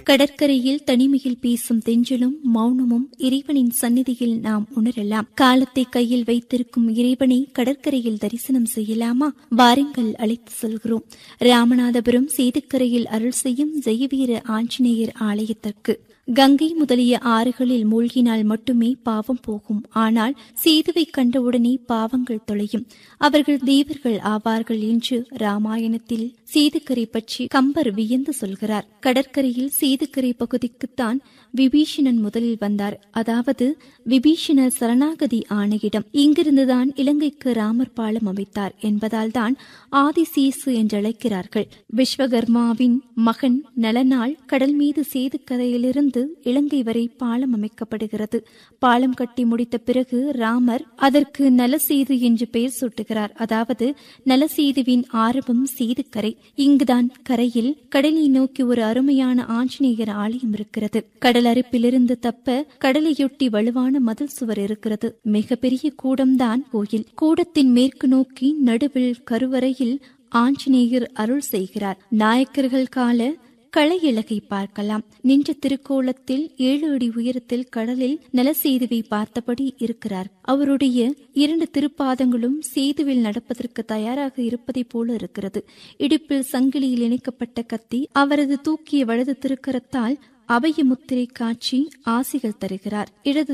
கடற்கரையில் தனிமையில் பேசும் தெஞ்சலும் மௌனமும் இறைவனின் சந்நிதியில் நாம் உணரலாம் காலத்தை கையில் வைத்திருக்கும் இறைவனை கடற்கரையில் தரிசனம் செய்யலாமா வாருங்கள் அழைத்து செல்கிறோம் ராமநாதபுரம் சேதுக்கரையில் அருள் செய்யும் ஜெயவீர ஆஞ்சநேயர் ஆலயத்திற்கு கங்கை முதலிய ஆறுகளில் மூழ்கினால் மட்டுமே பாவம் போகும் ஆனால் சேதுவை கண்டவுடனே பாவங்கள் தொலையும் அவர்கள் தேவர்கள் ஆவார்கள் என்று ராமாயணத்தில் சேதுக்கரை பற்றி கம்பர் வியந்து சொல்கிறார் கடற்கரையில் சேதுக்கரை பகுதிக்குத்தான் விபீஷணன் முதலில் வந்தார் அதாவது விபீஷணர் சரணாகதி ஆன இடம் இங்கிருந்துதான் இலங்கைக்கு ராமர் பாலம் அமைத்தார் என்பதால் தான் ஆதிசேசு என்றழைக்கிறார்கள் விஸ்வகர்மாவின் மகன் நலனால் கடல் மீது சேதுக்கரையிலிருந்து இலங்கை வரை பாலம் அமைக்கப்படுகிறது பாலம் கட்டி முடித்த பிறகு ராமர் அதற்கு நலசேது என்று பெயர் சூட்டுகிறார் அதாவது நலசேதுவின் ஆரம்பம் சேதுக்கரை இங்குதான் கரையில் கடலை நோக்கி ஒரு அருமையான ஆஞ்சநேயர் ஆலயம் இருக்கிறது கடல் அரிப்பிலிருந்து தப்ப கடலையொட்டி வலுவான மதில் சுவர் இருக்கிறது மிகப்பெரிய கூடம்தான் கோயில் கூடத்தின் மேற்கு நோக்கி நடுவில் கருவறையில் ஆஞ்சநேயர் அருள் செய்கிறார் நாயக்கர்கள் கால களையிலகை பார்க்கலாம் நின்ற திருக்கோலத்தில் ஏழு அடி உயரத்தில் கடலில் நலசேதுவை பார்த்தபடி இருக்கிறார் அவருடைய இரண்டு திருப்பாதங்களும் சேதுவில் நடப்பதற்கு தயாராக இருப்பதைப் போல இருக்கிறது இடுப்பில் சங்கிலியில் இணைக்கப்பட்ட கத்தி அவரது தூக்கிய வலது திருக்கரத்தால் அபய முத்திரை காட்சி ஆசிகள் தருகிறார் இடது